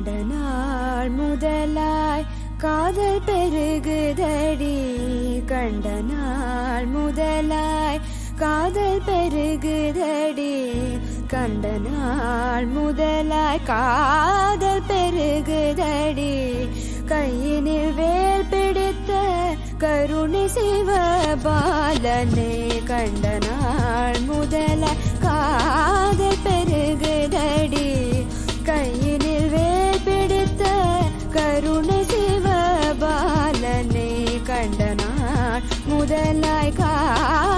கண்ட நாள் முதலாய் காதல் பெருகுதடி கண்ட நாள் முதலாய் காதல் பெருகுதடி கண்ட நாள் முதலாய் காதல் பெருகுதடி கையினில் வேல் பிடித்த கருணை சிவ பாலனே கண்ட நாள் முதலாய் காதல் பெருகுதடி கையினில் வேல் பிடித்த கருணை சிவ பாலனே கண்ட நாள் முதலாய் கா